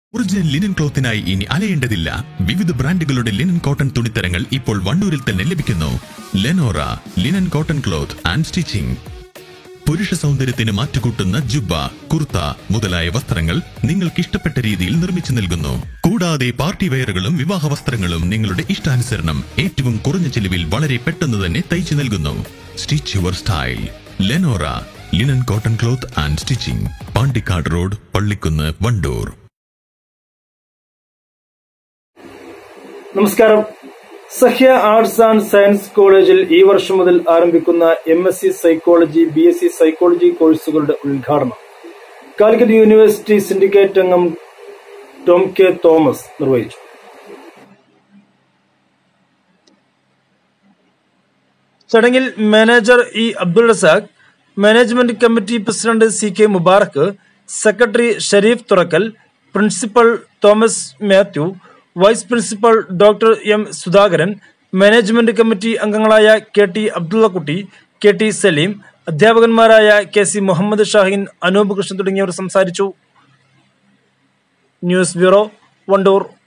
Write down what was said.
original linen ക്ലോത്തിനായി ഇനി അലയേണ്ടതില്ല വിവിധ ബ്രാൻഡുകളുടെ ലിനൻ കോട്ടൺ തുണിത്തരങ്ങൾ ഇപ്പോൾ വണ്ടൂരിൽ തന്നെ ലഭിക്കുന്നു Lenora linen cotton cloth and stitching പുരുഷ സൗന്ദര്യത്തിന് മാറ്റുകൂട്ടുന്ന ജുബ്ബ കുർത്ത മുതലായ വസ്ത്രങ്ങൾ നിങ്ങൾക്ക് ഇഷ്ടപ്പെട്ട രീതിയിൽ നിർമ്മിച്ചു നൽകുന്നു കൂടാതെ പാർട്ടി വെയറുകളും വിവാഹ വസ്ത്രങ്ങളും നിങ്ങളുടെ ഇഷ്ടാനുസരണം ഏറ്റവും കുറഞ്ഞ ചെലവിൽ വളരെ പെട്ടെന്ന് തന്നെ തയ്ച്ചു നൽകുന്നു stitch your style Lenora linen cotton cloth and stitching Pandikkad road Pallikkunnu Wandoor നമസ്കാരം സഹ്യ ആർട്സ് ആൻഡ് സയൻസ് കോളേജിൽ ഈ വർഷം മുതൽ ആരംഭിക്കുന്ന M S C psychology B S C psychology കോഴ്സുകളുടെ ഉദ്ഘാടനം കാലിക്കറ്റ് യൂണിവേഴ്സിറ്റി സിൻഡിക്കേറ്റ് അംഗം ടോം കെ തോമസ് നിർവഹിച്ചു ചടങ്ങിൽ manager E Abdul Razak management committee president C K Mubarak secretary Shareef Thurakkal principal Thomas Mathew vice principal doctor M Sudhakaran management committee അംഗങ്ങളായ K T Abdullakutty K T Saleem അധ്യാപകന്മാരായ കെ സി മുഹമ്മദ് ഷാഹിൻ അനൂപ് കൃഷ്ണൻ തുടങ്ങിയവർ സംസാരിച്ചു news bureau Wandoor